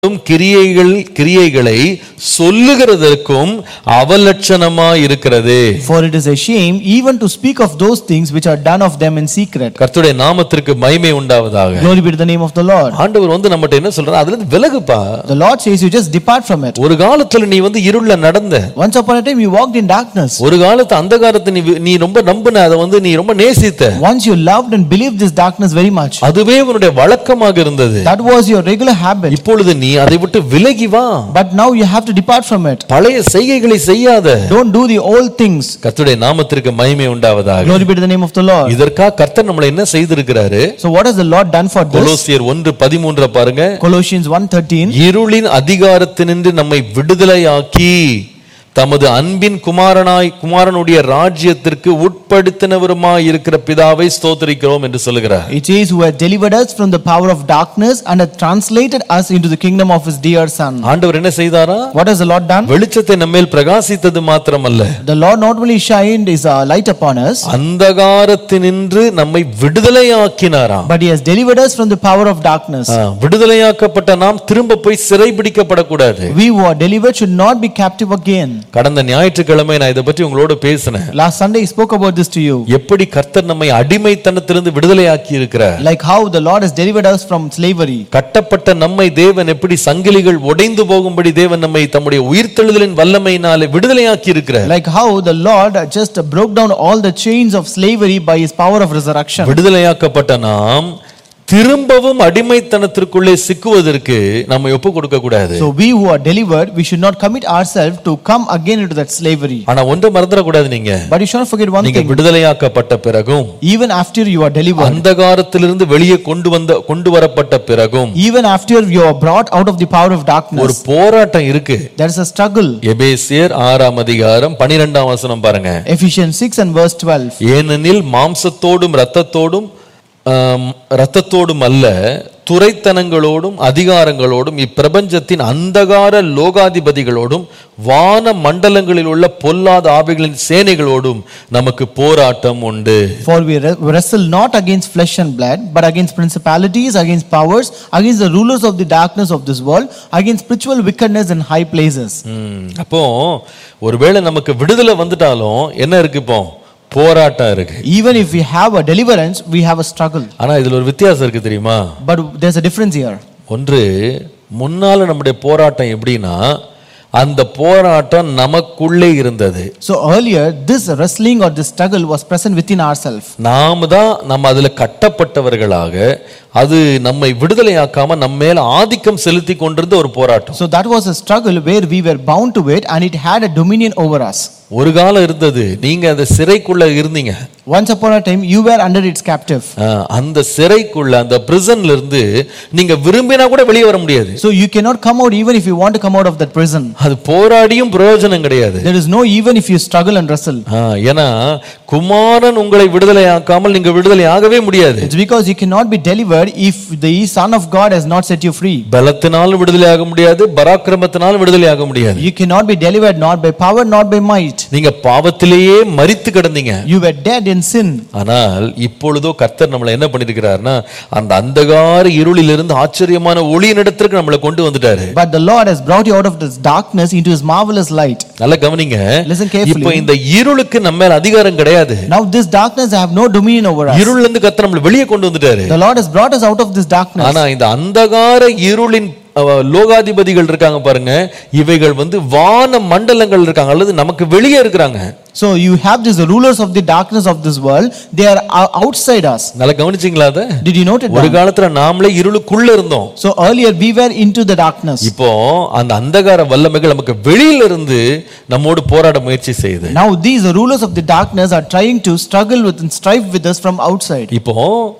கிரியைகள் கிரியைகளை சொல்லுகிறதற்கும் அவலட்சணமா இருக்கிறது For it is a shame even to speak of those things which are done of them in secret. கர்த்தருடைய நாமத்திற்கு மகிமை உண்டாவதாக Glory be to the name of the Lord. ஆண்டவர் வந்து நம்மகிட்ட என்ன சொல்றாரு அதுல இருந்து விலகுப்பா The Lord says, You just depart from it. ஒரு காலத்துல நீ வந்து இருள்ல நடந்த Once upon a time, you walked in darkness. ஒரு காலத்து அந்தகாரத்தை நீ வி- நீ ரொம்ப நம்பின அதை வந்து நீ ரொம்ப நேசித்த Once you loved and believed this darkness very much. அதுவே உன்னுடைய வழக்கமாக இருந்தது That was your regular habit. இப்பொழுது நீ அதை விட்டு விலகி வா But now you have to depart from it. பழைய செய்கைகளை செய்யாத Don't do the old things. கர்த்தருடைய நாமத்திற்கு மகிமை உண்டாவதாக Glory be to the name of the Lord. இதற்காக கர்த்தர் நம்மளை என்ன செய்திருக்கிறாரு So what has the Lord done for this? கொலோசியர் ஒன்று பதிமூன்ற பாருங்க Colossians 1.13 இருளின் அதிகாரத்தினின்று நம்மை விடுதலையாக்கி தமது அன்பின் குமாரனாய் குமாரனுடைய ராஜ்யத்திற்கு உட்படுத்தினவருமாய் இருக்கிற பிதாவை ஸ்தோத்திரிக்கிறோம் என்று சொல்லுகிறார் It says, Who has delivered us from the power of darkness and hath translated us into the kingdom of his dear Son. ஆண்டவர் என்ன செய்தாரா What has the Lord done? வெளிச்சத்தை நம்மேல் பிரகாசித்தது மாத்திரமல்ல The Lord not only shined his uh, light upon us, அந்தகாரத்தினின்று நம்மை விடுதலையாக்கினாராம் but he has delivered us from the power of darkness. ஆ, விடுதலையாக்கப்பட்ட நாம் திரும்ப போய் சிறைபிடிக்கப்படக்கூடாது We who are delivered should not be captive again. கடந்த ஞாயிற்றுக்கிழமை நான் இதை பற்றி உங்களோட பேசினேன் Last Sunday, he spoke about this to you. எப்படி கர்த்தர் நம்மை அடிமைத்தனத்திலிருந்து விடுதலையாக்கி இருக்கிறார் Like how the Lord has delivered us from slavery. கட்டப்பட்ட நம்மை தேவன் எப்படி சங்கிலிகள் உடைந்து போகும்படி தேவன் நம்மை தம்முடைய உயிர்த்தெழுதலின் வல்லமையினாலே விடுதலையாக்கி இருக்கிறார் Like how the Lord just broke down all the chains of slavery by his power of resurrection. விடுதலையாக்கப்பட்ட நாம் திரும்பவும் அடிமைத்தனத்திற்குள்ளே சிக்குவதற்கு நம்ம ஒப்பு கொடுக்க கூடாது So we who are delivered, we should not commit ourselves to come again into that slavery. ஆனா ஒன்றை மறந்துடக்கூடாது நீங்க But you should not forget one நீங்க thing. விடுதலையாக்கப்பட்ட பிறகும் Even after you are delivered, அந்தகாரத்திலிருந்து வெளியே கொண்டு வந்த கொண்டு வரப்பட்ட பிறகும் even after you are brought out of the power of ஒரு darkness, போராட்டம் இருக்கு there is a struggle. எபேசியர் ஆறாம் அதிகாரம் பனிரெண்டாம் வசனம் பாருங்க Ephesians 6 and verse 12. ஏனெனில் மாம்சத்தோடும் இரத்தத்தோடும் ஆம், இரத்தத்தோடும் அல்ல துரைத்தனங்களோடும் அதிகாரங்களோடும் இப்பிரபஞ்சத்தின் அந்தகார லோகாதிபதிகளோடும் வான மண்டலங்களில் உள்ள பொல்லாத ஆவிகளின் சேனைகளோடும் நமக்கு போராட்டம் உண்டு For we re- wrestle not against flesh and blood, but against principalities, against powers, against the rulers of the darkness of this world, against spiritual wickedness in high places. ம், அப்போ ஒருவேளை நமக்கு விடுதலை வந்துட்டாலும் என்ன இருக்கு இப்போ போராட்டம் இருக்கு Even if we have a deliverance, we have a struggle. ஆனா இதுல ஒரு வித்தியாசம் இருக்கு தெரியுமா But there's a difference here. ஒன்று முன்னால நம்முடைய போராட்டம் எப்படின்னா அந்த போராட்டம் நமக்குள்ளே இருந்தது So earlier, this wrestling or this struggle was present within ourselves. நாம தான் நம்ம அதுல கட்டப்பட்டவர்களாக அது நம்மை விடுதலையாக்காம நம்ம மேல ஆதிக்கம் செலுத்தி கொண்டிருந்த ஒரு போராட்டம் So that was a struggle where we were bound to it and it had a dominion over us. ஒரு காலம் இருந்தது நீங்க அந்த சிறைக்குள்ள இருந்தீங்க Once upon a time, you were under its captive. ஆ, அந்த சிறைக்குள்ள அந்த பிரிசன்ல இருந்து நீங்க விரும்பினா கூட வெளியே வர முடியாது So you cannot come out even if you want to come out of that prison. அது போராடியும் பிரயோஜனம் கிடையாது There is no even if you struggle and wrestle. ஆ, ஏன்னா குமாரன் உங்களை விடுதலையாக்காமல் நீங்க விடுதலை ஆகவே முடியாது It's because you cannot be delivered if the Son of God has not set you free. பலத்தினாலும் விடுதலை ஆக முடியாது பராக்கிரமத்தினாலும் விடுதலை ஆக முடியாது You cannot be delivered not by power, not by might. நீங்க பாவத்திலேயே மரித்து கிடந்தீங்க You were dead in sin. ஆனால் இப்பொழுதோ கர்த்தர் நம்மளை என்ன பண்ணிருக்கிறார்னா அந்த அந்தகார இருளிலிருந்து ஆச்சரியமான ஒளியினிடத்திற்கு நம்மளை கொண்டு வந்துட்டாரு But the Lord has brought you out of this darkness into his marvelous light. நல்லா கவனிங்க Listen carefully. இப்போ இந்த இருளுக்கு நம்ம மேல அதிகாரம் கிடையாது Now this darkness have no dominion over us. இருள்ல இருந்து கர்த்தர் நம்மளை வெளியே கொண்டு வந்துட்டாரு The Lord has brought us out of this darkness. ஆனா இந்த அந்தகார இருளின் அவ, லோகாதிபதிகள் இருக்காங்க பாருங்க இவைகள் வந்து வான மண்டலங்கள் இருக்காங்க அல்லது நமக்கு வெளியே இருக்கிறாங்க So you have these rulers of the darkness of this world. They are o- outside us. நல்லா கவனிச்சிங்களா அதை Did you note it? ஒரு down? காலத்துல நாமளே இருளுக்குள்ள இருந்தோம் So earlier we were into the darkness. இப்போ அந்த அந்தகார வல்லமைகள் நமக்கு வெளியில இருந்து நம்மோடு போராட முயற்சி செய்யுது Now these rulers of the darkness are trying to struggle with and strive with us from outside. இப்போ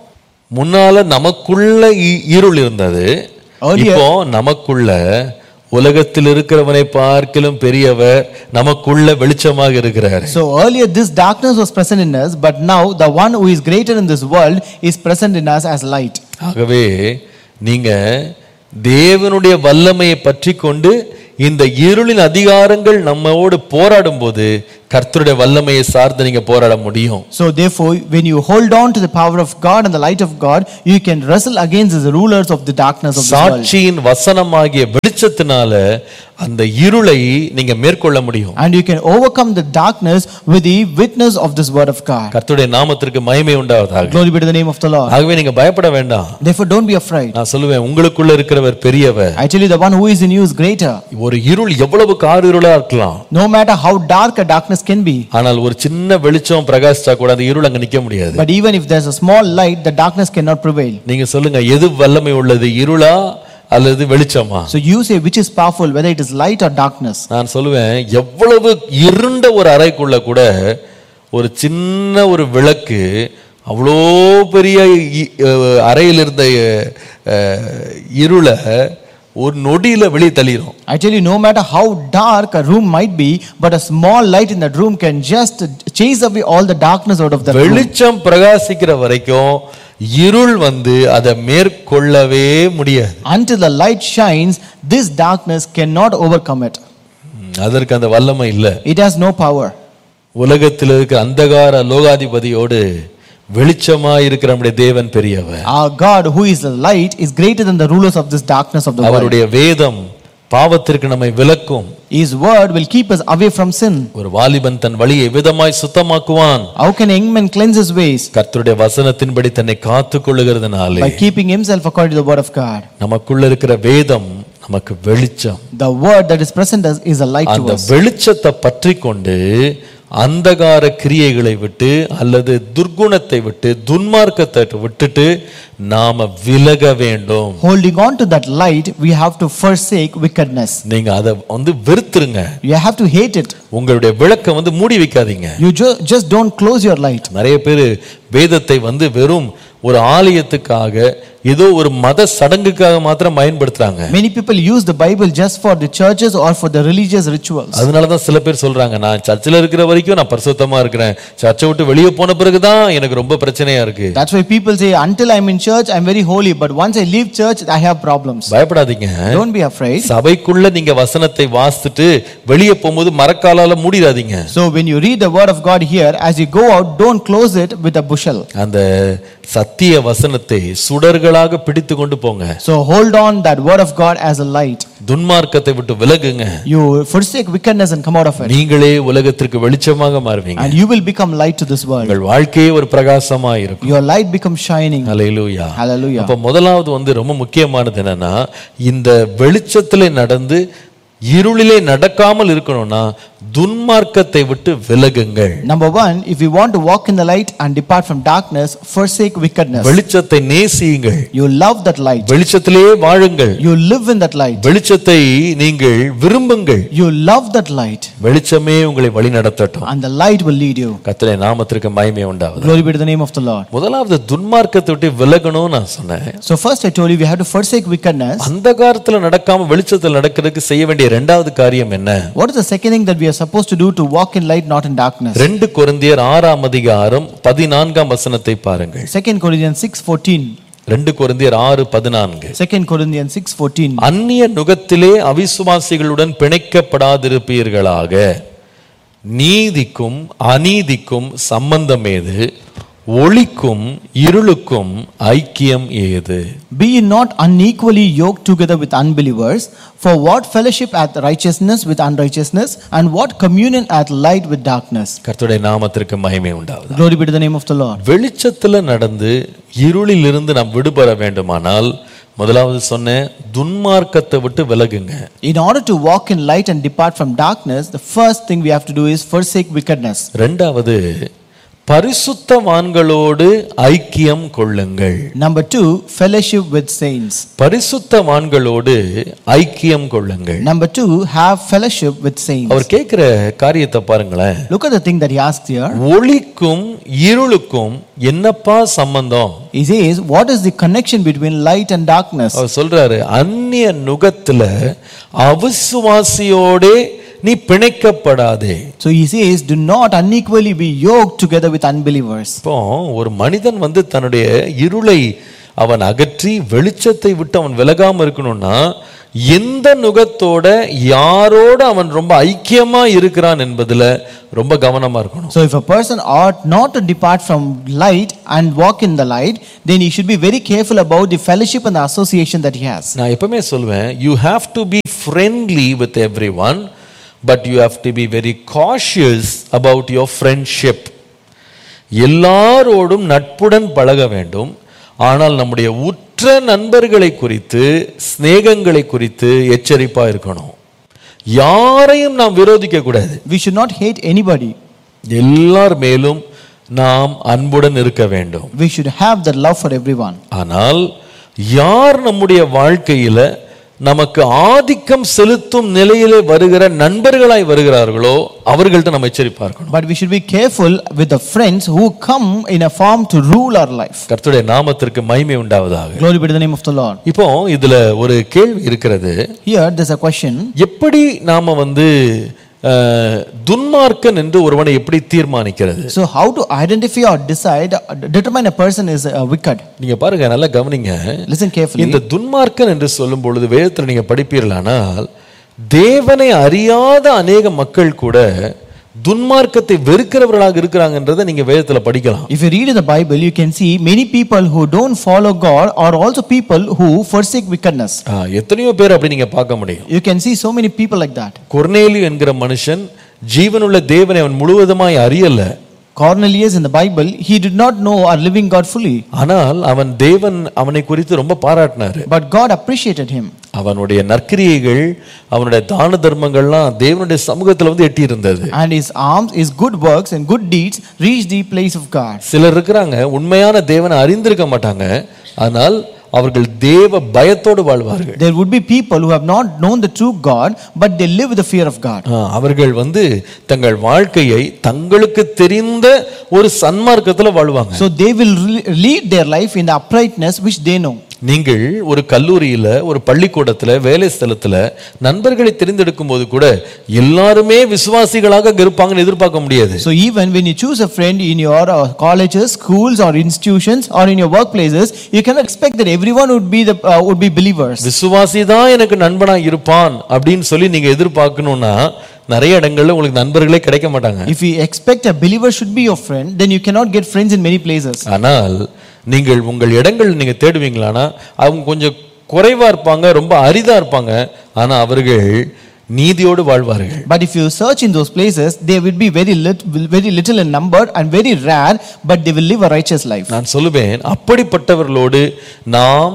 முன்னால நமக்குள்ள இ- இருள் இருந்தது Earlier- இப்போ நமக்குள்ள உலகத்தில் இருக்கிறவனை பார்க்கிலும் பெரியவர் நமக்குள்ள வெளிச்சமாக இருக்கிறார் So earlier this darkness was present in us, but now the one who is greater in this world is present in us as light. ஆகவே நீங்க தேவனுடைய வல்லமையை பற்றி கொண்டு இந்த இருளின் அதிகாரங்கள் நம்மோடு போராடும் போது கர்த்தருடைய வல்லமையை சார்ந்து நீங்க போராட முடியும் So therefore, when you hold on to the power of God and the light of God, you can wrestle against the rulers of the darkness of this world. சாட்சியின் வசனமாகிய வெளிச்சத்தினால அந்த இருளை நீங்க மேற்கொள்ள முடியும் And you can overcome the darkness with the witness of this word of God. கர்த்தருடைய நாமத்திற்கு மகிமை உண்டாவதாக Glory be to the name of the Lord. ஆகவே நீங்க பயப்பட வேண்டாம் Therefore, don't be afraid. நான் சொல்லுவேன் உங்களுக்குள்ள இருக்கிறவர் பெரியவர் I tell you, the one who is in you is greater. ஒரு இருள் எவ்வளவு கார் இருளா இருக்கலாம் No matter how dark a darkness can be, ஆனால் ஒரு சின்ன வெளிச்சம் பிரகாசிச்சா கூட அந்த இருள் அங்க நிக்க முடியாது but even if there's a small light, the darkness cannot prevail. நீங்க சொல்லுங்க எது வல்லமை உள்ளது இருளா அல்லது வெளிச்சமா So you say which is powerful, whether it is light or darkness. நான் சொல்லுவேன் எவ்வளவு இருண்ட ஒரு அறைக்குள்ள கூட ஒரு சின்ன ஒரு விளக்கு அவ்வளோ பெரிய இ- அஹ் அறையில் இருந்த அஹ், இருளை ஒரு நொடியில வெளியே தள்ளிடும் I tell you, no matter how dark a room might be, but a small light in that room can just chase away all the darkness out of the room. வெளிச்சம் பிரகாசிக்கிற வரைக்கும் இருள் வந்து அதை மேற்கொள்ளவே முடியாது Until the light shines, this darkness cannot overcome it. ம், அதற்கு அந்த வல்லமை இல்லை It has no power. உலகத்தில் இருக்கிற அந்தகார லோகாதிபதியோடு வெளிச்சமா இருக்கிற நம்முடைய தேவன் பெரியவர் Our God, who is the light, is greater than the rulers of this darkness of the world. அவருடைய வேதம் பாவத்திற்கு நம்மை விலக்கும் His word will keep us away from sin. ஒரு வாலிபன் தன் வழியை விதமாய் சுத்தமாக்குவான் How can a young man cleanse his ways? கர்த்தருடைய வசனத்தின்படி தன்னை காத்துக் கொள்ளுகிறதுனாலே By keeping himself according to the word of God. நமக்குள்ள இருக்கிற வேதம் நமக்கு வெளிச்சம் The word that is present as- is a light to அந்த us. வெளிச்சத்தை பற்றி கொண்டு அந்தகார கிரியைகளை விட்டு அல்லது துர்குணத்தை விட்டு துன்மார்க்கத்தை விட்டுட்டு நாம விலக வேண்டும் Holding on to that light, we have to forsake wickedness. நீங்க அதை வந்து வெறுத்துருங்க You have to hate it. உங்களுடைய விளக்கை வந்து மூடி வைக்காதீங்க You ju- just don't close your light. நிறைய பேர் வேதத்தை வந்து வெறும் ஒரு ஆலயத்துக்காக ஏதோ ஒரு மத சடங்குக்காக மாத்திரம் பயன்படுத்துறாங்க Many people use the Bible just for the churches or for the religious rituals. அதனால தான் சில பேர் சொல்றாங்க நான் சர்ச்சில் இருக்கிற வரைக்கும் நான் பரிசுத்தமா இருக்கிறேன் சர்ச்சை விட்டு வெளியே போன பிறகுதான் எனக்கு ரொம்ப பிரச்சனையா இருக்கு That's why people say, until I'm in church, I'm very holy, but once I leave church, I have problems. பயப்படாதீங்க Don't be afraid. சபைக்குள்ள நீங்க வசனத்தை வாசித்துட்டு வெளியே போகும்போது மரக்காலால மூடிடாதீங்க So when you read the word of God here, as you go out, don't close it with a bushel. அந்த சத்திய வசனத்தை சுடர்களாக பிடித்து கொண்டு போங்க So hold on that word of God as a light. துன்மார்க்கத்தை விட்டு விலகுங்க You forsake wickedness and come out of it. நீங்களே உலகத்திற்கு வெளிச்சமாக மாறுவீங்க And you will become light to this world. உங்கள் வாழ்க்கையே ஒரு பிரகாசமா இருக்கும் Your light becomes shining. Hallelujah Hallelujah. அப்ப முதலாவது வந்து ரொம்ப முக்கியமானது என்னன்னா இந்த வெளிச்சத்திலே நடந்து இருளிலே நடக்காமல் இருக்கணும்னா துன்மார்க்கத்தை விட்டு விலகுங்கள் Number one, if you want to walk in the light and depart from darkness, forsake wickedness. வெளிச்சத்தை நேசியுங்கள் You love that light. வெளிச்சத்திலே வாழுங்கள் You live in that light. வெளிச்சத்தை நீங்கள் விரும்புங்கள் You love that light. வெளிச்சமே உங்களை வழி நடத்தட்டும் And the light will lead you. கர்த்தருடைய நாமத்திற்கு மகிமை உண்டாவது Glory be to the name of the Lord. முதலாவது துன்மார்க்கத்தை விட்டு விலகணும்னு நான் சொன்னேன் So first I told you we have to forsake wickedness. அந்த காலத்துல நடக்காம வெளிச்சத்தில் நடக்கிறதுக்கு செய்ய வேண்டிய இரண்டாவது காரியம் என்ன What is the second thing that we are supposed to do to walk in light, not in darkness? ரெண்டு கொரிந்தியர் ஆறாம் அதிகாரம் பதினான்காம் வசனத்தை பாருங்கள் Second Corinthians 6:14. ரெண்டு கொரிந்தியர் ஆறு பதினான்கு Second Corinthians 6:14. அந்நிய நுகத்திலே அவிசுவாசிகளுடன் பிணைக்கப்படாதிருப்பீர்களாக நீதிக்கும் அநீதிக்கும் சம்பந்தம் ஏது ஒளிக்கும் இருளுக்கும் ஐக்கியம் ஏது Be ye not unequally yoked together with unbelievers, for what fellowship hath righteousness with unrighteousness, and what communion hath light with darkness? கர்த்தருடைய நாமத்திற்கு மகிமை உண்டாவது Glory be to the name of the Lord. வெளிச்சத்துல நடந்து இருளில் இருந்து நாம் விடுபட வேண்டுமானால் முதலாவது சொன்னேன் துன்மார்க்கத்தை விட்டு விலகுங்க In order to walk in light and depart from darkness, the first thing we have to do is forsake wickedness. ரெண்டாவது பரிசுத்தவான்களோடு ஐக்கியம் கொள்ளுங்கள் Number two, fellowship with saints. பரிசுத்தவான்களோடு ஐக்கியம் கொள்ளுங்கள் Number two, have fellowship with saints. அவர் கேட்கிற காரியத்தை பாருங்களேன் Look at the thing that he asked here. ஒளிக்கும் இருளுக்கும் என்னப்பா சம்பந்தம் He says, What is the connection between light and darkness? அவர் சொல்றாரு அந்நிய நுகத்துல அவிசுவாசியோடே நீ பிணைக்கப்படாதே So he says, Do not unequally be yoked together with unbelievers. இப்போ ஒரு மனிதன் வந்து தன்னுடைய இருளை அவன் அகற்றி வெளிச்சத்தை விட்டு அவன் விலகாம இருக்கணும்னா எந்த நுகத்தோட யாரோட அவன் ரொம்ப ஐக்கியமா இருக்கிறான் என்பதுல ரொம்ப கவனமா இருக்கணும் So if a person ought not to depart from light and walk in the light, then he should be very careful about the fellowship and the association that he has. நான் எப்பவுமே சொல்வேன் you have to be friendly with every one but you have to be very cautious about your friendship எல்லாரோடும் நட்புடன் பழக வேண்டும் ஆனால் நம்முடைய உற்ற நண்பர்களை குறித்து சிநேகங்களை குறித்து எச்சரிப்பா இருக்கணும் யாரையும் நாம் விரோதிக்க கூடாது We should not hate anybody. எல்லார் மேலும் நாம் அன்புடன் இருக்க வேண்டும் We should have that love for everyone. ஆனால் யார் நம்முடைய வாழ்க்கையில நமக்கு ஆதிக்கம் செலுத்தும் நிலையிலே வருகிற நண்பர்களாய் வருகிறார்களோ அவர்கள்ட்ட நம்ம எச்சரிப்பா இருக்கணும் But we should be careful with the friends who come in a form to rule our life. கர்த்தருடைய நாமத்திற்கு மகிமை உண்டாவதாக Glory be to the name of the Lord. இப்போ இதுல ஒரு கேள்வி இருக்கிறது Here there's a question. எப்படி நாம வந்து அஹ், துன்மார்க்கன் என்று ஒருவனை எப்படி தீர்மானிக்கிறது So how to identify or decide, determine a person is uh, wicked? நீங்க பாருங்க நல்லா கவனிங்க Listen carefully. இந்த துன்மார்க்கன் என்று சொல்லும் பொழுது வேதத்தில் நீங்க படிப்பீர்களானால் தேவனை அறியாத அநேக மக்கள் கூட துன்மார்க்கத்தை வெறுக்கிறவர்களாக இருக்கிறாங்கன்றதை நீங்க வேதத்துல படிக்கலாம் If you read in the Bible, you can see many people who don't follow God are also people who forsake wickedness. ஆ, எத்தனையோ பேர் அப்படி நீங்க பார்க்க முடியும் You can see so many people like that. கொர்நேலியு என்கிற மனுஷன் ஜீவனுள்ள தேவனை அவன் முழுவதுமாய் அறியல Cornelius in the Bible, he did not know our living God fully, ஆனால் அவன் தேவன் அவனை குறித்து ரொம்ப பாராட்டினாரு but God appreciated him. அவனுடைய நற்கிரியைகள் அவனுடைய தான தர்மங்கள்லாம் தேவனுடைய சமூகத்துல வந்து எட்டி இருந்தது And his arms, his good works and good deeds reached the place of God. சிலர் இருக்கிறாங்க உண்மையான தேவனை அறிந்திருக்க மாட்டாங்க ஆனால் அவர்கள் தேவ பயத்தோடு வாழ்வார்கள் There would be people who have not known the true God, but they live with the fear of God. ஆ, அவர்கள் வந்து தங்கள் வாழ்க்கையை தங்களுக்கு தெரிந்த ஒரு சன்மார்க்கத்துல வாழ்வாங்க So they will re- lead their life in the uprightness which they know. நீங்கள் ஒரு கல்லூரியில ஒரு பள்ளிக்கூடத்துல வேலை ஸ்தலத்துல நண்பர்களை தெரிந்தெடுக்கும் போது கூட எல்லாருமே விசுவாசிகளாக அங்க இருப்பாங்கன்னு எதிர்பார்க்க முடியாது So even when you choose a friend in your uh, colleges, schools, or institutions, or in your workplaces, you cannot expect that everyone would be the uh, would be believers. விசுவாசி தான் எனக்கு நண்பனா இருப்பான் அப்படின்னு சொல்லி நீங்க எதிர்பார்க்கணும்னா நிறைய இடங்கள்ல உங்களுக்கு நண்பர்களே கிடைக்க மாட்டாங்க If you expect a believer should be your friend, then you cannot get friends in many places. ஆனால் நீங்கள் உங்கள் இடங்கள் நீங்க தேடுவீங்களானா அவங்க கொஞ்சம் குறைவா இருப்பாங்க ரொம்ப அரிதா இருப்பாங்க ஆனா அவர்கள் நீதியோடு வாழ்வார்கள் But if you search in those places, they will be very little, very little in number and very rare, but they will live a righteous life. நான் சொல்லுவேன் அப்படிப்பட்டவர்களோடு நாம்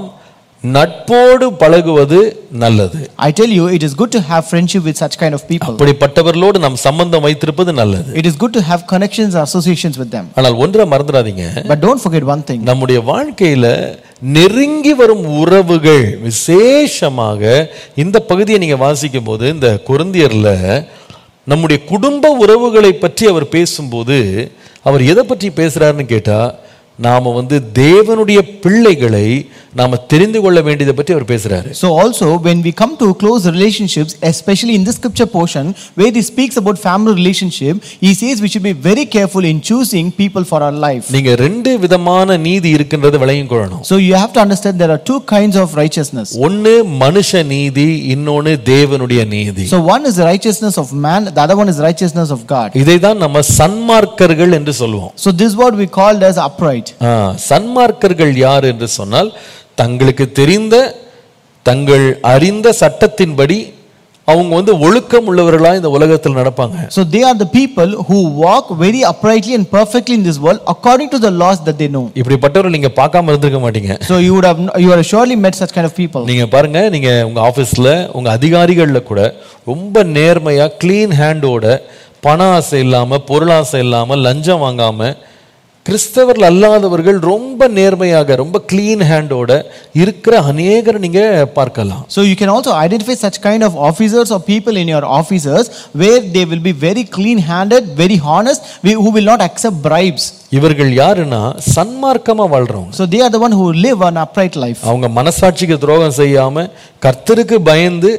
நட்போடு பழகுவது நல்லது I tell you, it is good to have friendship with such kind of people. அப்படிப்பட்டவர்களோடு நாம் சம்பந்தம் வைத்திருப்பது நல்லது It is good to have connections and associations with them. ஆனால் ஒன்றை மறந்துடாதீங்க But don't forget one thing. நம்முடைய வாழ்க்கையில நெருங்கி வரும் உறவுகள் விசேஷமாக இந்த பகுதியை நீங்க வாசிக்கும் போது இந்த கொருந்தியர்ல நம்முடைய குடும்ப உறவுகளை பற்றி அவர் பேசும்போது அவர் எதை பற்றி பேசுறாருன்னு கேட்டா நாம வந்து தேவனுடைய பிள்ளைகளை நாம தெரிந்து கொள்ள வேண்டியதை பற்றி அவர் பேசுறாரு So also when we come to close relationships, especially in this scripture portion where he speaks about family relationship, he says we should be very careful in choosing people for our life. நீங்க ரெண்டு விதமான நீதி இருக்கின்றது விளையும் கொள்ளணும் So you have to understand there are two kinds of righteousness. ஒன்னு மனுஷ நீதி இன்னொன்னு தேவனுடைய நீதி So one is the righteousness of man, the other one is righteousness of God. இதை தான் நம்ம சன்மார்க்கர்கள் என்று சொல்லுவோம் So this word we called as upright. ஆ, சன்மார்க்கர்கள் யார் என்று சொன்னால் தங்களுக்கு தெரிந்த தங்கள் அறிந்த சட்டத்தின்படி அவங்க வந்து ஒழுக்கம் உள்ளவர்களா இந்த உலகத்தில் நடப்பாங்க So they are the people who walk very uprightly and perfectly in this world according to the laws that they know. இப்படிப்பட்டவர்கள் நீங்க பார்க்காம இருந்திருக்க மாட்டீங்க So you would have you have surely met such kind of people. நீங்க பாருங்க நீங்க உங்க ஆபீஸ்ல உங்க அதிகாரிகள்ல கூட ரொம்ப நேர்மையா க்ளீன் ஹேண்டோட பண ஆசை இல்லாம பொருளாசை இல்லாம லஞ்சம் வாங்காம கிறிஸ்தவர்கள் அல்லாதவர்கள் ரொம்ப நேர்மையாக ரொம்ப க்ளீன் ஹேண்டோட இருக்கிற அநேகரை நீங்க பார்க்கலாம் So you can also identify such kind of officers or people in your offices where they will be very clean-handed, very honest, we- who will not accept bribes. இவர்கள் யாருன்னா சன்மார்க்கமா வாழ்றவங்க So they are the one who live an upright life. அவங்க மனசாட்சிக்கு துரோகம் செய்யாம கர்த்தருக்கு பயந்து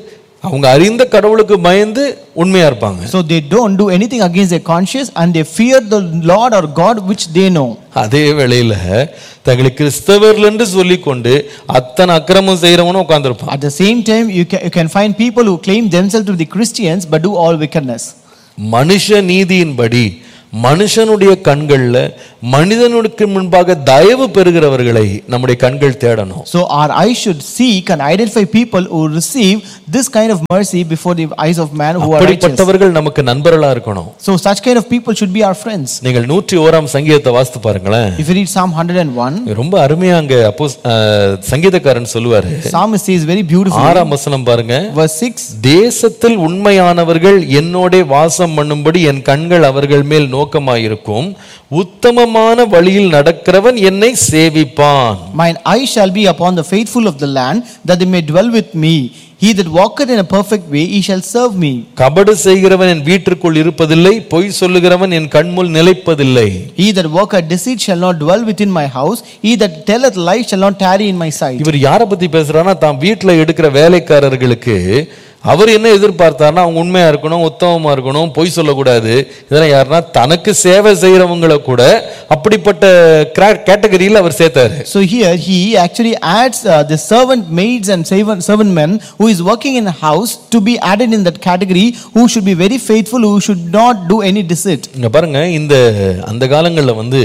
அவங்க அறிந்த கடவுளுக்கு பயந்து உண்மையா இருப்பாங்க So they don't do anything against their conscience and they fear the Lord or God which they know. அதே வேளையில தங்களை கிறிஸ்தவர்கள் என்று சொல்லிக்கொண்டு அத்தனை அக்கிரமம் செய்யறவனும் உட்கார்ந்திருப்பான் At the same time, you can, you can find people who claim themselves to be Christians but do all wickedness. மனுஷ நீதியின்படி மனுஷனுடைய கண்கள்ல மனிதனுக்கு முன்பாக தயவு பெறுகிறவர்களை நம்முடைய கண்கள் தேடணும் So our eyes should seek and identify people who receive this kind of mercy before the eyes of man who are righteous. அப்படிப்பட்டவர்கள் நமக்கு நண்பர்களா இருக்கணும் So such kind of people should be our friends. நீங்கள் நூற்றி ஓராம் சங்கீதத்தை வாசித்து பாருங்களேன் If you read Psalm 101, ரொம்ப அருமையா அங்க அப்போ சங்கீதக்காரன் சொல்லுவாரு psalmist says very beautifully, ஆறாம் வசனம் பாருங்க verse 6, தேசத்தில் உண்மையானவர்கள் என்னோடே வாசம் பண்ணும்படி என் கண்கள் அவர்கள் மேல் நோக்கமாயிருக்கும் உத்தமமான வழியில் நடக்கிறவன் என்னை சேவிப்பான் Mine eye shall be upon the faithful of the land, that they may dwell with me. He that walketh in a perfect way, he shall serve me. கபடு செய்கிறவன் என் வீட்டிற்குள் இருப்பதில்லை பொய் சொல்லுகிறவன் என் கண்முள் நிலைப்பதில்லை He that walketh deceit shall not dwell within my house. He that telleth lies shall not tarry in my sight. இவர் யாரை பத்தி பேசுறாருன்னா தான் வீட்டுல எடுக்கிற வேலைக்காரர்களுக்கு அவர் என்ன எதிர்பார்த்தாருன்னா அவங்க உண்மையா இருக்கணும் உத்தமமா இருக்கணும் பொய் சொல்லக்கூடாது இதெல்லாம் யாருன்னா தனக்கு சேவை செய்யறவங்களை கூட அப்படிப்பட்ட கேட்டகரியில் அவர் சேர்த்தாரு So here he actually adds uh, the servant maids and servant, servant men who is working in a house to be added in that category who should be very faithful, who should not do any deceit. இங்க பாருங்க இந்த அந்த காலங்களில் வந்து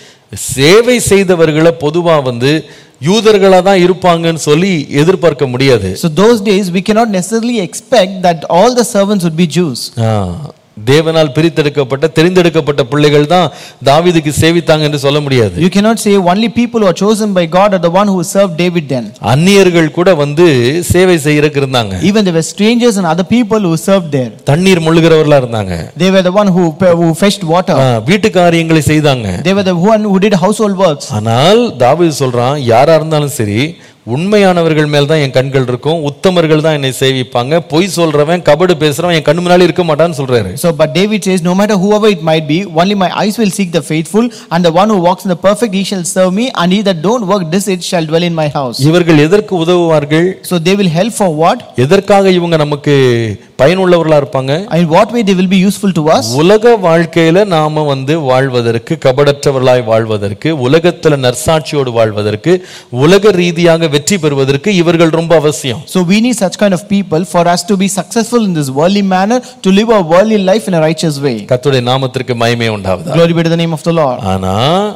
சேவை செய்தவர்களை பொதுவா வந்து யூதர்களா தான் இருப்பாங்கன்னு சொல்லி எதிர்பார்க்க முடியாது So those days we cannot necessarily expect that all the servants would be Jews. ஆ, தேவனால் பிரித்தெடுக்கப்பட்ட தெரிந்தெடுக்கப்பட்ட பிள்ளைகள் தான் தாவீதுக்கு சேவித்தாங்க என்று சொல்ல முடியாது You cannot say only people who are chosen by God are the one who served David then. அந்நியர்கள் கூட வந்து சேவை செய்யறதுக்கு இருந்தாங்க Even there were strangers and other people who served there. தண்ணீர் முழுகிறவர்களா இருந்தாங்க They were the one who, who fetched water. ஆ, வீட்டு காரியங்களை செய்தாங்க They were the one who did household works. ஆனால் தாவீது சொல்றான் யாரா இருந்தாலும் சரி உண்மையானவர்கள் மேல் தான் என் கண்கள் இருக்கும் உத்தமர்கள் தான் என்னை சேவிப்பாங்க பொய் சொல்றவன் கபடு பேசுறவன் என் கண்ணு முன்னாடி இருக்க மாட்டான்னு சொல்றாரு So, but David says, no matter whoever it might be, only my eyes will seek the faithful, and the one who walks in the perfect, he shall serve me, and he that don't work deceit shall dwell in my house. இவர்கள் எதற்கு உதவுவார்கள் So they will help for what? எதற்காக இவங்க நமக்கு பயனுள்ளவர்களா இருப்பாங்க In what way they will be useful to us? உலக வாழ்க்கையில நாம வந்து வாழ்வதற்கு கபடற்றவர்களாய் வாழ்வதற்கு உலகத்துல நற்சாட்சியோடு வாழ்வதற்கு உலக ரீதியாக வெற்றி பெறுவதற்கு இவர்கள் ரொம்ப அவசியம் So we need such kind of people for us to be successful in this worldly manner, to live a worldly life in a righteous way. கர்த்தருடைய நாமத்திற்கு மகிமை உண்டாவதா Glory be to the name of the Lord. ஆனா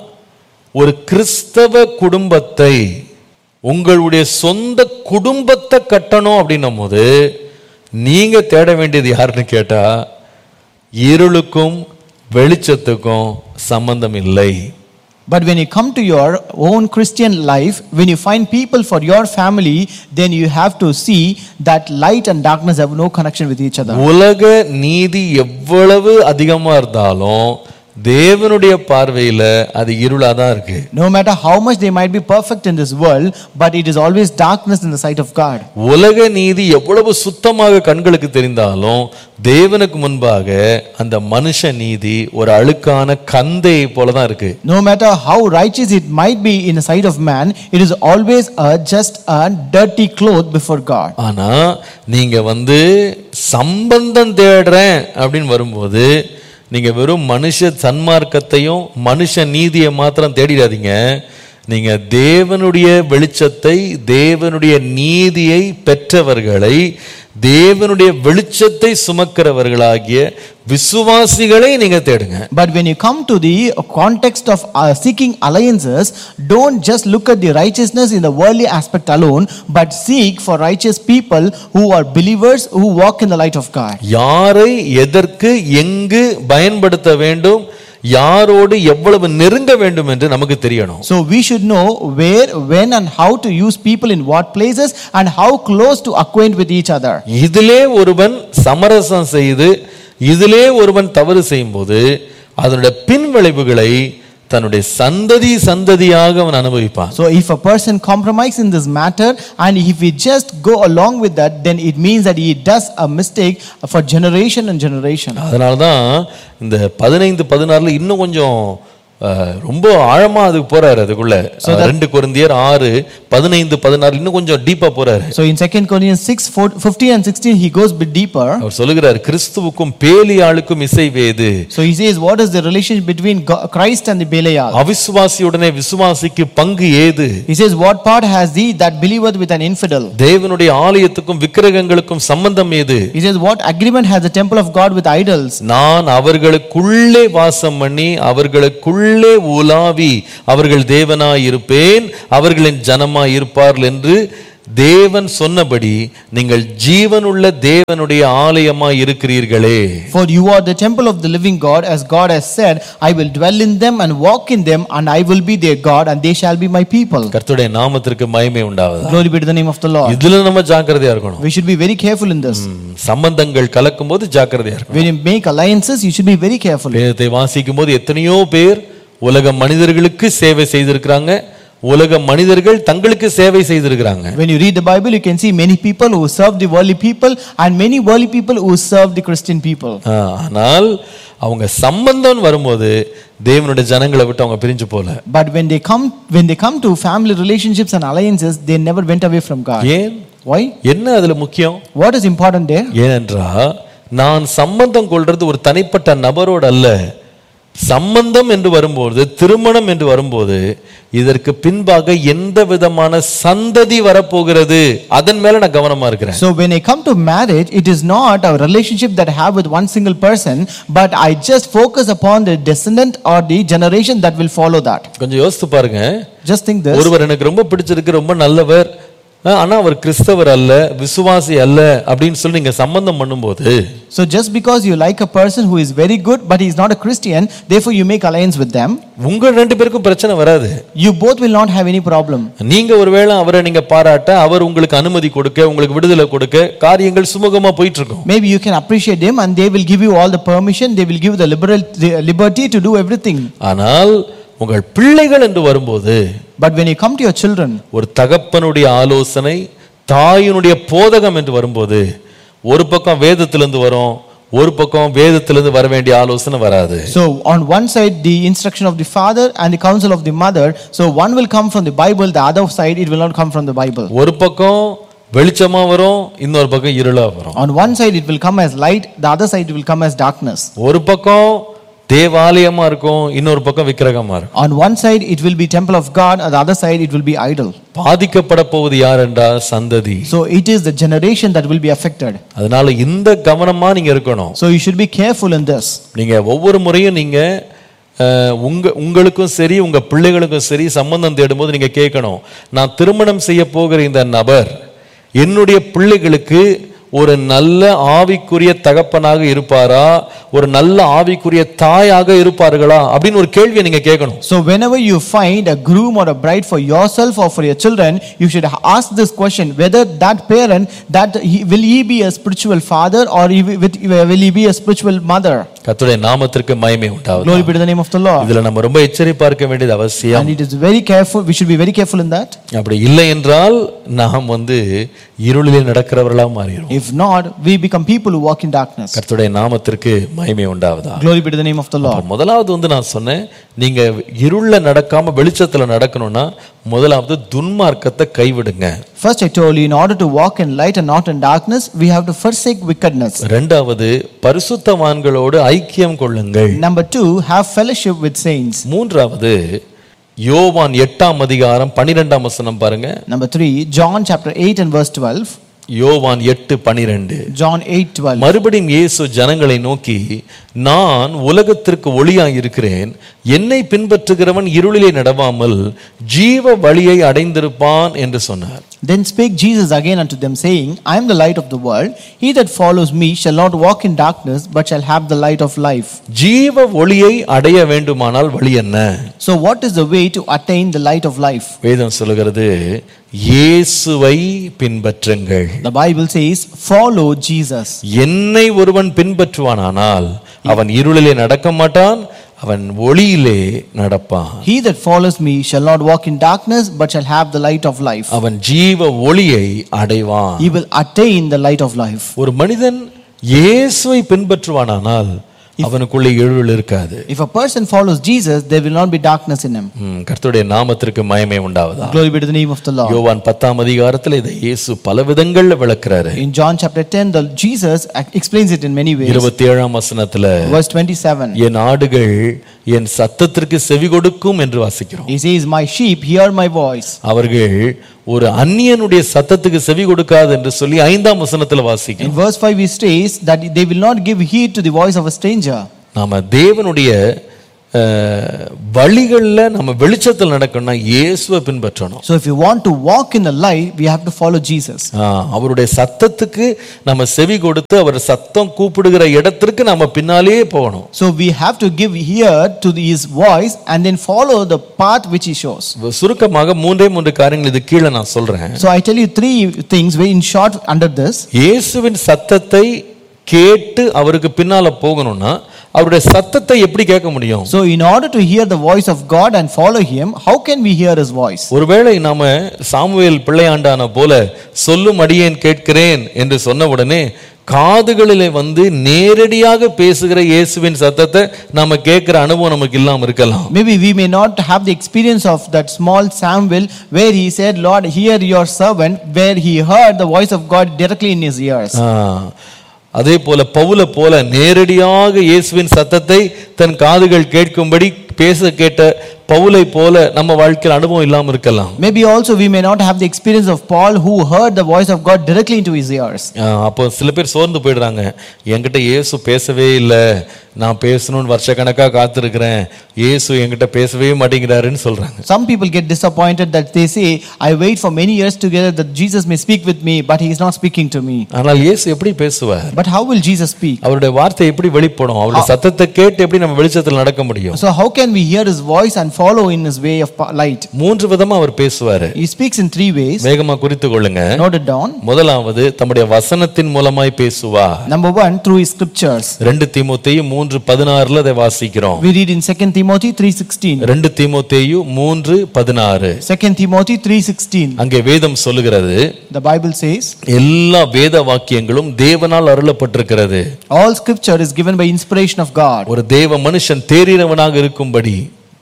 ஒரு கிறிஸ்தவ குடும்பத்தை உங்களுடைய சொந்த குடும்பத்தை கட்டணும் அப்படின்னும் போது நீங்க தேட வேண்டியது யாருன்னு கேட்டா இருளுக்கும் வெளிச்சத்துக்கும் சம்பந்தம் இல்லை But when you come to your own Christian life, when you find people for your family, then you have to see that light and darkness have no connection with each other. உலக நீதி எவ்வளவு அதிகமா இருந்தாலும் தேவனுடைய பார்வையில அது இருளா தான் இருக்கு No matter how much they might be perfect in this world, but it is always darkness in the sight of God. உலக நீதி எவ்வளவு சுத்தமாக கண்களுக்கு தெரிந்தாலும் தேவனுக்கு முன்பாக அந்த மனுஷ நீதி ஒரு அழுக்கான கந்தையை போல தான் இருக்கு No matter how righteous it might be in the sight of man, it is always a just a dirty cloth before God. ஆனா நீங்க வந்து சம்பந்தம் தேடுறேன் அப்படின்னு வரும்போது நீங்க வெறும் மனுஷ சன்மார்க்கத்தையும் மனுஷ நீதியை மாத்திரம் தேடிடாதீங்க நீங்க தேவனுடைய வெளிச்சத்தை தேவனுடைய நீதியை பெற்றவர்களை தேவனுடைய வெளிச்சத்தை சுமக்கிறவர்களாகிய விசுவாசிகளை நீங்க தேடுங்க But when you come to the context of uh, seeking alliances, don't just look at the righteousness in the worldly aspect alone, but seek for righteous people who are believers who walk in the light of God. யாரை எதற்கு எங்கு பயன்படுத்த வேண்டும் யாரோடு எவ்வளவு நெருங்க வேண்டும் என்று நமக்கு தெரியணும் So we should know where, when, and how to use people in what places and how close to acquaint with each other. இதிலே ஒருவன் சமரசம் செய்து இதிலே ஒருவன் தவறு செய்யும்போது அதனுடைய பின் விளைவுகளை தன்னுடைய சந்ததி சந்ததியாக அவன் அனுபவிப்பான் So if a person compromise in this matter and if he just go along with that, then it means that he does a mistake for generation and generation. அதனால தான் இந்த பதினைந்து பதினாறுல இன்னும் கொஞ்சம் அஹ், ரொம்ப ஆழமா அதுக்கு போறாரு அதுக்குள்ள அஹ், ரெண்டு கொரிந்தியர் ஆறு பதினைந்து பதினாறு இன்னும் கொஞ்சம் டீப்பா போறாரு So in 2 Corinthians 6, 4, 15 and 16, he goes a bit deeper. அவர் சொல்லுகிறார் கிறிஸ்துவுக்கும் பேலியாளுக்கும் இசை வேது So he says, what is the relationship between Go- Christ and the Belial? அவிசுவாசியுடனே விசுவாசிக்கு பங்கு ஏது He says, what part has he that believeth with an infidel? தேவனுடைய ஆலயத்துக்கும் விக்கிரகங்களுக்கும் சம்பந்தம் ஏது He says, what agreement has the temple of God with idols? நான் அவர்களுக்குள்ளே வாசம் பண்ணி அவர்களுக்குள்ளே உலாவி அவர்கள் தேவனாய் இருப்பேன் அவர்களின் ஜனமாய் இருப்பார்கள் என்று தேவன் சொன்னபடி நீங்கள் ஜீவனுள்ள தேவனுடைய ஆலயமாய் இருக்கிறீர்களே For you are the temple of the living God, as God has said, I will dwell in them and walk in them, and I will be their God, and they shall be my people. கர்த்தருடைய நாமத்திற்கு மகிமை உண்டாவதா Glory be to the name of the Lord. இதுல நம்ம ஜாக்கிரதையா இருக்கணும் We should be very careful in this. ம், சம்பந்தங்கள் கலக்கும் போது ஜாக்கிரதையா இருக்கணும் When you make alliances, you should be very careful. வேதத்தை வாசிக்கும் போது எத்தனையோ பேர் உலக மனிதர்களுக்கு சேவை செய்திருக்கிறாங்க உலக மனிதர்கள் தங்களுக்கு சேவை செய்திருக்கிறாங்க When you read the Bible, you can see many people who serve the worldly people and many worldly people who serve the Christian people. ஆ, ஆனால் அவங்க சம்பந்தம் வரும்போது தேவனுடைய ஜனங்களை விட்டு அவங்க பிரிஞ்சு போல But when they come, when they come to family relationships and alliances, they never went away from God. ஏன் Why? என்ன அதுல முக்கியம் What is important there? ஏனென்றா நான் சம்பந்தம் கொள்றது ஒரு தனிப்பட்ட நபரோடு அல்ல சம்பந்தம் என்று வரும்போது திருமணம் என்று வரும்போது இதற்கு பின்பாக எந்த விதமான சந்ததி வரப்போகிறது அதன் மேல நான் கவனமா இருக்கிறேன் So when I come to marriage, it is not a relationship that I have with one single person, but I just focus upon the descendant or the generation that will follow that. கொஞ்சம் யோசித்து பாருங்க Just think this. ஒருவர் எனக்கு ரொம்ப பிடிச்சிருக்கு ரொம்ப நல்லவர் ஆ, ஆனா அவர் கிறிஸ்தவர் அல்ல விசுவாசி அல்ல அப்படின்னு சொல்லி நீங்க சம்பந்தம் பண்ணும்போது So just because you like a person who is very good, but he is not a Christian, therefore you make alliance with them, உங்க ரெண்டு பேருக்கும் பிரச்சனை வராது you both will not have any problem. நீங்க ஒருவேளை அவரை நீங்க பாராட்ட அவர் உங்களுக்கு அனுமதி கொடுக்க உங்களுக்கு விடுதலை கொடுக்க காரியங்கள் சுமூகமா போயிட்டு இருக்கும் Maybe you can appreciate them and they will give you all the permission, they will give the liberal the liberty to do everything. ஆனால் உங்கள் பிள்ளைகள் என்று வரும்போது But when you come to your children, ஒரு தகப்பனுடைய ஆலோசனை தாயினுடைய போதகம் என்று வரும்போது ஒரு பக்கம் வேதத்திலிருந்து வரும் ஒரு பக்கம் வேதத்திலிருந்து வர வேண்டிய ஆலோசனை வராது so on one side the instruction of the father and the counsel of the mother, so one will come from the Bible, the other side it will not come from the Bible. ஒரு பக்கம் வெளிச்சமா வரும் இன்னொரு பக்கம் இருளா வரும் On one side it will come as light, the other side it will come as darkness. ஒரு பக்கம் தேவாலயமா இருக்கும் இன்னொரு பக்கம் விக்கிரகமா இருக்கும் On one side it will be temple of God, on the other side it will be idol. பாதிக்கப்பட போவது யார் என்றால் சந்ததி So it is the generation that will be affected. அதனால இந்த கவனமா நீங்க இருக்கணும் So you should be careful in this. நீங்க ஒவ்வொரு முறையும் நீங்க அஹ், உங்க உங்களுக்கும் சரி உங்க பிள்ளைகளுக்கும் சரி சம்பந்தம் தேடும்போது நீங்க கேட்கணும் நான் திருமணம் செய்ய போகிற இந்த நபர் என்னுடைய பிள்ளைகளுக்கு ஒரு நல்ல ஆவிக்குரிய தகப்பனாக இருப்பாரா ஒரு நல்ல ஆவிக்குரிய தாயாக இருப்பார்களா அப்படின்னு ஒரு கேள்வியை நீங்க கேட்கணும் So whenever you find a groom or a bride for yourself or for your children, you should ask this question: whether that parent, that he, will he be a spiritual father or he, will will he be a spiritual mother? கர்த்தருடைய நாமத்திற்கு மகிமை உண்டாவது Glory be to the name of the Lord. இதுல நம்ம ரொம்ப எச்சரிப்பா இருக்க வேண்டியது அவசியம் And it is very careful. We should be very careful in that. அப்படி இல்லை என்றால் நாம் வந்து இருளிலே நடக்கிறவர்களா மாறிடும் If not, we become people who walk in darkness. கர்த்தருடைய நாமத்திற்கு மகிமை உண்டாவதா Glory be to the name of the Lord. அப்ப முதலாவது வந்து நான் சொன்னேன் நீங்க இருள்ல நடக்காம வெளிச்சத்துல நடக்கணும்னா முதலாவது துன்மார்க்கத்தை கைவிடுங்க First, I told you, in order to walk in light and not in darkness, we have to forsake wickedness. ரெண்டாவது பரிசுத்தவான்களோடு ஐக்கியம் கொள்ளுங்கள் Number two, have fellowship with saints. மூன்றாவது யோவான் எட்டாம் அதிகாரம் பன்னிரெண்டாம் வசனம் பாருங்க Number three, John chapter 8 and verse 12. யோவான் எட்டு பனிரெண்டு John 8 12. மறுபடியும் இயேசு ஜனங்களை நோக்கி நான் உலகத்திற்கு ஒளியாய் இருக்கிறேன் என்னை பின்பற்றுகிறவன் இருளிலே நடவாமல் ஜீவ வழியை அடைந்திருப்பான் என்று சொன்னார் Then spake Jesus again unto them, saying, I am the light of the world. He that follows me shall not walk in darkness, but shall have the light of life. ஜீவ ஒளியை அடைய வேண்டுமானால் வழி என்ன So, what is the way to attain the light of life? வேதம் சொல்லுகிறது இயேசுவை பின்பற்றுங்கள் The Bible says, Follow Jesus. என்னை ஒருவன் பின்பற்றுவானானால் அவன் இருளிலே நடக்க மாட்டான் அவன் ஒளியிலே நடப்பான் He that follows me shall not walk in darkness, but shall have the light of life. அவன் ஜீவ ஒளியை அடைவான் He will attain the light of life. ஒரு மனிதன் இயேசுவை பின்பற்றுவானானால் அவனுக்குள்ளே இருள் இருக்காது If a person follows Jesus, there will not be darkness in him. ம், கர்த்தருடைய நாமத்திற்கு மயமே உண்டாவதா Glory be to the name of the Lord. யோவான் பத்தாம் அதிகாரத்துல இதை இயேசு பல விதங்கள்ல விளக்குறாரு In John chapter 10, the Jesus explains it in many ways. இருபத்தி ஏழாம் வசனத்துல Verse 27. என் ஆடுகள் என் சத்தத்திற்கு செவி கொடுக்கும் என்று வாசிக்கிறோம் He says, My sheep hear my voice. அவர்கள் ஒரு அந்நியனுடைய சத்தத்துக்கு செவி கொடுக்காது என்று சொல்லி ஐந்தாம் வசனத்துல In வாசிக்கிறோம் verse 5, he states that they will not give heed to the voice of a stranger. நாம தேவனுடைய அஹ், வழிகள்ல நம்ம வெளிச்சத்தில் நடக்கணும்னா இயேசுவை பின்பற்றணும் So, if you want to walk in the light, we have to follow Jesus. ஆ, அவருடைய சத்தத்துக்கு நம்ம செவி கொடுத்து அவர் சத்தம் கூப்பிடுகிற இடத்திற்கு நம்ம பின்னாலேயே போகணும் So, we have to give ear to his voice and then follow the path which he shows. சுருக்கமாக மூன்றே மூன்று காரியங்கள் இது கீழே நான் சொல்றேன் So, I tell you three things very in short under this. இயேசுவின் சத்தத்தை கேட்டு அவருக்கு பின்னால போகணும்னா அவருடைய சத்தத்தை எப்படி கேட்க முடியும் So, in order to hear the voice of God and follow him, how can we hear his voice? ஒருவேளை நாம சாமுவேல் பிள்ளையாண்டான போல சொல்லும் அடியேன் கேட்கிறேன் என்று சொன்ன உடனே காதுகளிலே வந்து நேரடியாக பேசுகிற இயேசுவின் சத்தத்தை நாம கேட்கிற அனுபவம் நமக்கு இல்லாம இருக்கலாம் Maybe we may not have the experience of that small Samuel where he said, Lord, hear your servant, where he heard the voice of God directly in his ears. ஆ, அதே போல பவுல போல நேரடியாக இயேசுவின் சத்தத்தை தன் காதுகள் கேட்கும்படி பேச கேட்ட பவுலை போல நம்ம வாழ்க்கையில் அனுபவம் இல்லாம இருக்கலாம் Maybe also we may not have the experience of Paul who heard the voice of God directly into his ears. ஆ, அப்போ சில பேர் சோர்ந்து போயிடுறாங்க என்கிட்ட இயேசு பேசவே இல்லை நான் பேசணும்னு வருஷக்கணக்காக காத்திருக்கிறேன் இயேசு என்கிட்ட பேசவே மாட்டேங்கிறாருன்னு சொல்றாங்க Some people get disappointed that they say, I wait for many years together that Jesus may speak with me, but he is not speaking to me. ஆனால் இயேசு எப்படி பேசுவார் But how will Jesus speak? அவருடைய வார்த்தை எப்படி வெளிப்படும் அவருடைய சத்தத்தை கேட்டு எப்படி நம்ம வெளிச்சத்தில் நடக்க முடியும் So, how can we hear his voice and follow in his way of pa- light? மூன்று விதமா அவர் பேசுவாரு He speaks in three ways. வேகமா குறித்து கொள்ளுங்க Note it down. முதலாவது தம்முடைய வசனத்தின் மூலமாய் பேசுவா Number one, through his scriptures. ரெண்டு தீமோத்தேயு மூன்று பதினாறுல அதை வாசிக்கிறோம் We read in 2 Timothy 3.16. ரெண்டு தீமோத்தேயு மூன்று பதினாறு 2 Timothy 3.16. அங்கே வேதம் சொல்லுகிறது The Bible says, எல்லா வேத வாக்கியங்களும் தேவனால் அருளப்பட்டிருக்கிறது All scripture is given by inspiration of God. ஒரு தேவ மனுஷன் தேறினவனாக இருக்கும்படி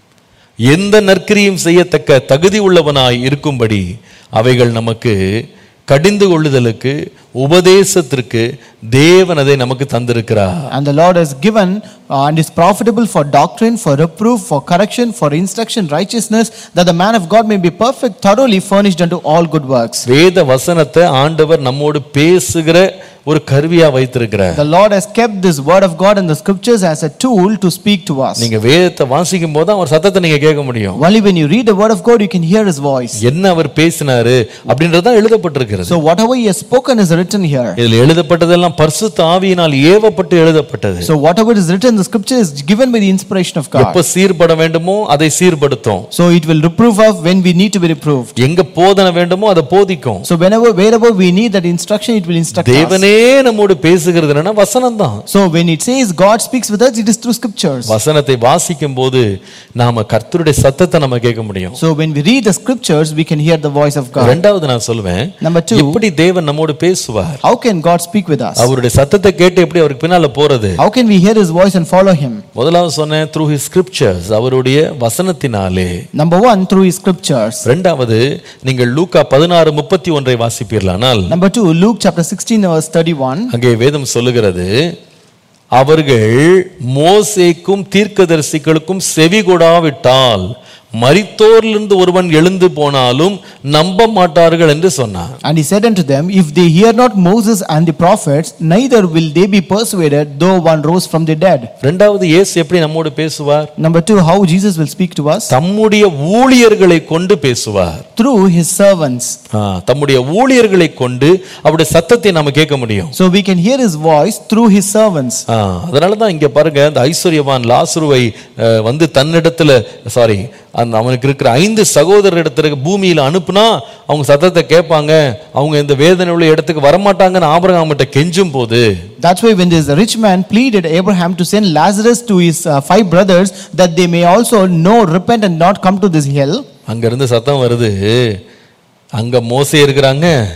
எந்த நற்கிரியும் செய்யத்தக்க தகுதி உள்ளவனாய் இருக்கும்படி அவைகள் நமக்கு கடிந்து கொள்ளுதலுக்கு உபதேசத்திற்கு தேவன் அதை நமக்கு தந்திருக்கிறார் And the Lord has given uh, and is profitable for doctrine, for reproof, for correction, for instruction, righteousness, that the man of God may be perfect, thoroughly furnished unto all good works. வேத வசனத்தை ஆண்டவர் நம்மோடு பேசுகிற ஒரு கருவியா வைத்திருக்கிறார் The Lord has kept this word of God and the scriptures as a tool to speak to us. நீங்க வேதத்தை வாசிக்கும் போது அவர் சத்தத்தை நீங்க கேட்க முடியும் Only when you read the word of God, you can hear his voice. என்ன அவர் பேசினாரு அப்படின்றதுதான் எழுதப்பட்டிருக்கிறது So, whatever he has spoken is written here. இதில் எழுதப்பட்டதெல்லாம் பரிசுத்த ஆவியினால் ஏவப்பட்டு எழுதப்பட்டது So, whatever is written in the scripture is given by the inspiration of God. எப்ப சீர்பட வேண்டுமோ அதை சீர்படுத்தும் So, it will reprove us when we need to be reproved. எங்க போதனை வேண்டுமோ அதை போதிக்கும் So, whenever, wherever we need that instruction, it will instruct us. தேவனே நம்மோடு பேசுகிறது என்னன்னா வசனம் தான் So, when it says God speaks with us, it is through scriptures. வசனத்தை வாசிக்கும் போது நாம கர்த்தருடைய சத்தத்தை நம்ம கேட்க முடியும் So, when we read the scriptures, we can hear the voice of God. ரெண்டாவது நான் சொல்லுவேன் Number two, எப்படி தேவன் நம்மோடு பேசுவார் how can God speak with us? அவருடைய சத்தத்தை கேட்டு எப்படி அவருக்கு பின்னால போறது How can we hear his voice and follow him? முதலாவது சொன்னேன் த்ரூ ஹிஸ் ஸ்கிரிப்சர்ஸ் அவருடைய வசனத்தினாலே Number one, through his scriptures. ரெண்டாவது நீங்கள் லூக்கா பதினாறு முப்பத்தி ஒன்றை வாசிப்பீர்களானால் Number two, Luke chapter 16, verse 31. அங்கே வேதம் சொல்லுகிறது அவர்கள் மோசேக்கும் தீர்க்கதரிசிகளுக்கும் செவி கொடாவிட்டால் மரித்தோரிலிருந்து ஒருவன் எழுந்து போனாலும் நம்ப மாட்டார்கள் என்று சொன்னார் And he said unto them, If they hear not Moses and the prophets, neither will they be persuaded, though one rose from the dead. ரெண்டாவது இயேசு எப்படி நம்மோடு பேசுவார் Number two, how Jesus will speak to us? தம்முடைய ஊழியர்களை கொண்டு பேசுவார் Through his servants. ஆ, தம்முடைய ஊழியர்களை கொண்டு அவருடைய சத்தத்தை நாம கேட்க முடியும் So we can hear his voice through his servants. ஆ, அதனாலதான் இங்க பாருங்க அந்த ஐஸ்வர்யவான் லாசுருவை அஹ், வந்து தன்னிடத்துல சாரி அந்த அவனுக்கு இருக்கிற ஐந்து சகோதரர் இடத்துல பூமியில அனுப்புனா அவங்க சத்தத்தை கேட்பாங்க அவங்க இந்த வேதனை உள்ள இடத்துக்கு வரமாட்டாங்கன்னு ஆபிரகாம் கிட்ட கெஞ்சும் போது That's why when this rich man pleaded Abraham to send Lazarus to his uh, five brothers that they may also know, repent and not come to this hell. அங்க இருந்து சத்தம் வருது அங்க மோசே இருக்கிறாங்க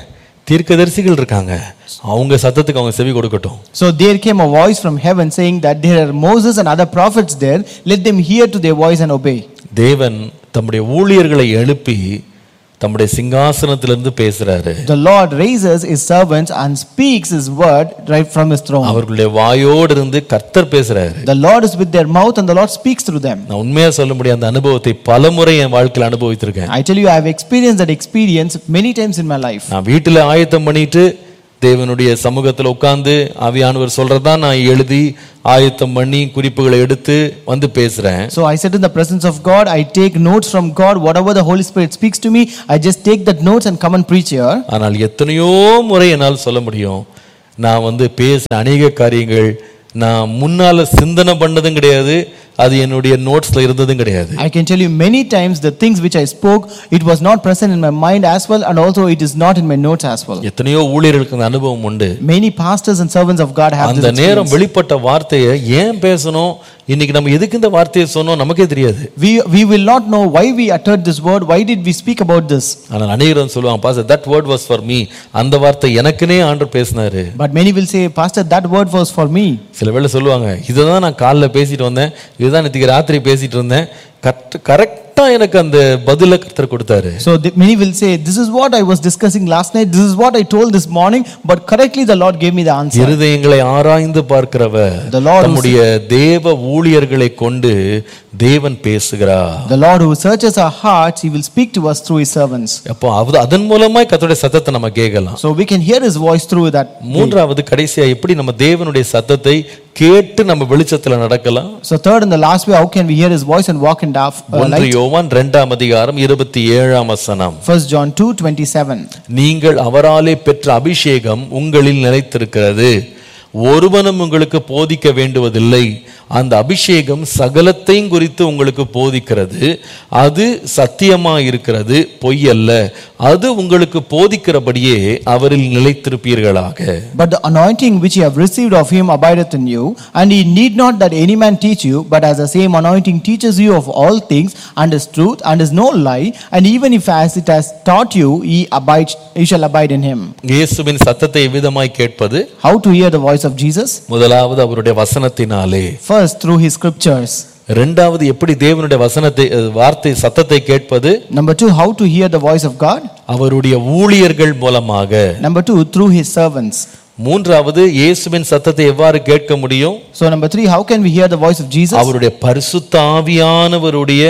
தீர்க்கதரிசிகள் இருக்காங்க அவங்க சத்தத்துக்கு அவங்க செவி கொடுக்கட்டும் So there came a voice from heaven saying that there are Moses and other prophets there. Let them hear to their voice and obey. தேவன் தம்முடைய ஊழியர்களை எழுப்பி தம்முடைய சிங்காசனத்திலிருந்து பேசுறாரு The Lord raises his servants and speaks his word right from his throne. அவர்களுடைய வாயோடு இருந்து கர்த்தர் பேசுறாரு The Lord is with their mouth and the Lord speaks through them. நான் உண்மையா சொல்ல முடியும் அந்த அனுபவத்தை பலமுறை என் வாழ்க்கையில் அனுபவித்திருக்கேன் I tell you, I have experienced that experience many times in my life. நான் வீட்டில் ஆயத்தம் பண்ணிட்டு தேவனுடைய சமூகத்தில் உட்கார்ந்து ஆவியானவர் சொல்றதான் நான் எழுதி ஆயத்தம் பண்ணி குறிப்புகளை எடுத்து வந்து பேசுறேன் So I sit in the presence of God, I take notes from God, whatever the Holy Spirit speaks to me, I just take that notes and come and preach here. ஆனால் எத்தனையோ முறை என்னால் சொல்ல முடியும் நான் வந்து பேசின அநேக காரியங்கள் நான் முன்னால சிந்தனை பண்ணதும் கிடையாது அது என்னுடைய நோட்ஸ்ல இருந்ததும் கிடையாது I can tell you many times the things which I spoke, it was not present in my mind as well, and also it is not in my notes as well. எத்தனையோ ஊழியர்களுக்கு அந்த அனுபவம் உண்டு Many pastors and servants of God have அந்த this நேரம் experience. வெளிப்பட்ட வார்த்தையை ஏன் பேசணும் இன்னைக்கு நம்ம எதுக்கு இந்த வார்த்தையை சொன்னோம் நமக்கே தெரியாது We, we will not know why we uttered this word, why did we speak about this. ஆனால் அநேகரும் சொல்லுவாங்க pastor that word was for me அந்த வார்த்தை எனக்குனே ஆண்டு பேசினாரு But many will say, Pastor, that word was for me. சில வேளை சொல்லுவாங்க இதை தான் நான் காலைல பேசிட்டு வந்தேன் இதுதான் நேற்றுக்கு ராத்திரி பேசிட்டு இருந்தேன் கரெக்ட் கரெக்டா எனக்கு அந்த பதில கர்த்தர் கொடுத்தாரு So the, many will say, This is what I was discussing last night, this is what I told this morning, but correctly the Lord gave me the answer. இருதயங்களை ஆராய்ந்து பார்க்கிறவர் The Lord who தம்முடைய தேவ ஊழியர்களை கொண்டு தேவன் பேசுகிறார் The Lord who searches our hearts, He will speak to us through His servants. அப்போ அது அதன் மூலமாய் கர்த்தருடைய சத்தத்தை நம்ம கேட்கலாம் So we can hear His voice through that. மூன்றாவது கடைசியா எப்படி நம்ம தேவனுடைய சத்தத்தை கேட்டு நம்ம வெளிச்சத்துல நடக்கலாம் So third and the last way, how can we hear His voice and walk in dark uh, ஒன்று light? யோவான் இரண்டாம் அதிகாரம் இருபத்தி ஏழாம் வசனம் First John 2 27. நீங்கள் அவராலே பெற்ற அபிஷேகம் உங்களில் நிலைத்திருக்கிறது ஒருவனும் உங்களுக்கு போதிக்க வேண்டுவதில்லை அந்த அபிஷேகம் சகலத்தையும் குறித்து உங்களுக்கு போதிக்கிறது அது சத்தியமா இருக்கிறது பொய் அல்ல அது உங்களுக்கு போதிக்கிறபடியே அவரில் நிலைத்திருப்பீர்களாக But the anointing which ye have received of him abideth in you, and ye need not that any man teach you, but as the same anointing teaches you of all things, and is truth, and is no lie, and even if as it has taught you, ye abide, ye shall abide in him. இயேசுவின் சத்தத்தை எவ்விதமாய் கேட்பது How to hear the voice of Jesus? முதலாவது அவருடைய வசனத்தினாலே First, through his scriptures. இரண்டாவது எப்படி தேவனுடைய வசனத்தை அஹ், வார்த்தை சத்தத்தை கேட்பது Number two, how to hear the voice of God? அவருடைய ஊழியர்கள் மூலமாக Number two, through his servants. மூன்றாவது இயேசுவின் சத்தத்தை எவ்வாறு கேட்க முடியும் So, number three, how can we hear the voice of Jesus? அவருடைய பரிசுத்த ஆவியானவருடைய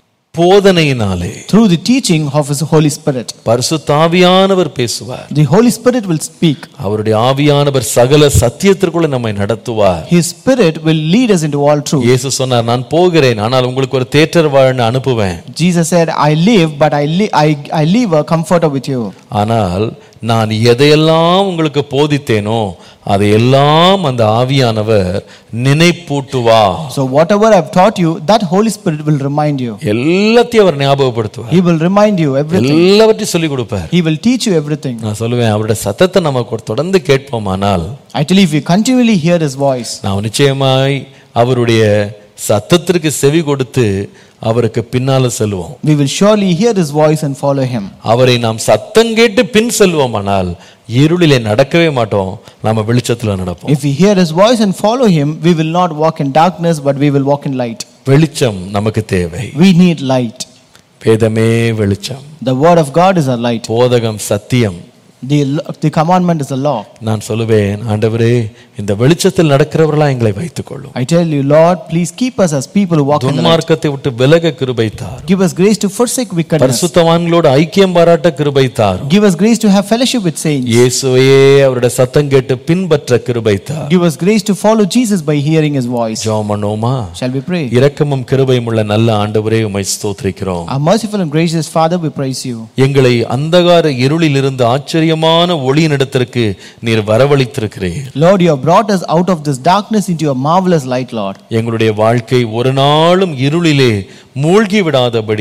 போதனையினாலே Through the teaching of his Holy Spirit. பரிசுத்த ஆவியானவர் பேசுவார் The Holy Spirit will speak. அவருடைய ஆவியானவர் சகல சத்தியத்திற்குள்ள நம்மை நடத்துவார் His Spirit will lead us into all truth. இயேசு சொன்னார் நான் போகிறேன் ஆனால் உங்களுக்கு ஒரு தேற்றர் வாழ்னு அனுப்புவேன் Jesus said, I live, but I, li- I, I leave a comforter with you. ஆனால் நான் எதையெல்லாம் உங்களுக்கு போதித்தேனோ அதையெல்லாம் அந்த ஆவியானவர் நினைப்பூட்டுவா So, whatever I've taught you, that Holy Spirit will remind you. எல்லாத்தையும் அவர் ஞாபகப்படுத்துவார் He will remind you everything. எல்லாவற்றையும் சொல்லி கொடுப்பார் He will teach you everything. நான் சொல்லுவேன் அவருடைய சத்தத்தை நம்ம கொ- தொடர்ந்து கேட்போமானால் Actually, if we continually hear His voice, நாம் நிச்சயமாய் அவருடைய சத்தத்திற்கு செவி கொடுத்து அவருக்கு பின்னால செல்வோம் we will surely hear His voice and follow Him. அவரை நாம் சத்தம் கேட்டு பின் செல்வோமானால் இருளிலே நடக்கவே மாட்டோம் நாம வெளிச்சத்துல நடப்போம் If we hear His voice and follow Him, we will not walk in darkness, but we will walk in light. வெளிச்சம் நமக்கு தேவை We need light. வேதமே வெளிச்சம் The Word of God is a light. போதகம் சத்தியம் The, the commandment is the law. நான் சொல்லுவேன் ஆண்டவரே இந்த வெளிச்சத்தில் நடக்கிறவர்களா எங்களை வைத்துக் கொள்ளும் I tell you, Lord, please keep us as people who walk in the light. துன்மார்க்கத்தை விட்டு விலக கிருபை தாரும் Give us grace to forsake wickedness. பரிசுத்தவான்களோடு ஐக்கியம் பாராட்ட கிருபை தாரும் Give us grace to have fellowship with saints. இயேசுவையே அவருடைய சத்தம் கேட்டு பின்பற்ற கிருபை தார் Give us grace to follow Jesus by hearing his voice. ஜெபம் பண்ணுவோமா Shall we pray? இரக்கமும் கிருபையும் உள்ள நல்ல ஆண்டவரே உமை ஸ்தோத்திரிக்கிறோம் Our merciful and gracious Father, we praise you. எங்களை அந்தகார இருளில் இருந்து ஆச்சரியமான ஒளியினிடத்திற்கு நீர் வரவழைத்திருக்கிறீர் Lord, you have brought us out of this darkness into your marvelous light, Lord. எங்களுடைய வாழ்க்கை ஒரு நாளும் இருளிலே மூழ்கி விடாதபடி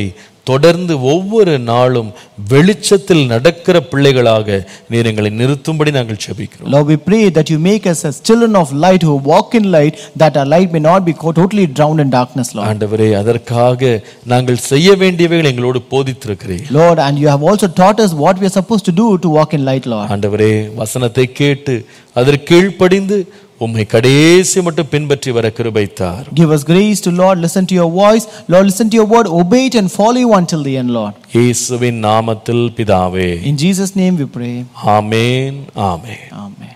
தொடர்ந்து ஒவ்வொரு நாளும் வெளிச்சத்தில் நடக்கிற பிள்ளைகளாக நீர் எங்களை நிறுத்தும்படி நாங்கள் செபிக்கிறோம் Lord, we pray that you make us as children of light who walk in light, that our light may not be co- totally drowned in darkness, Lord. ஆண்டவரே அதற்காக நாங்கள் செய்ய வேண்டியவைகள் எங்களோடு போதித்திருக்கிறீர் Lord, and you have also taught us what we are supposed to do to walk in light, Lord. ஆண்டவரே வசனத்தை கேட்டு அதற்கு கீழ்ப்படிந்து உம்மை கடைசி மட்டும் பின்பற்றி வர கிருபைத்தார் Give us grace to, Lord, listen to your voice. Lord, listen to your word, obey it, and follow you until the end, Lord. இயேசுவின் நாமத்தில் பிதாவே In Jesus' name we pray. Amen amen Amen.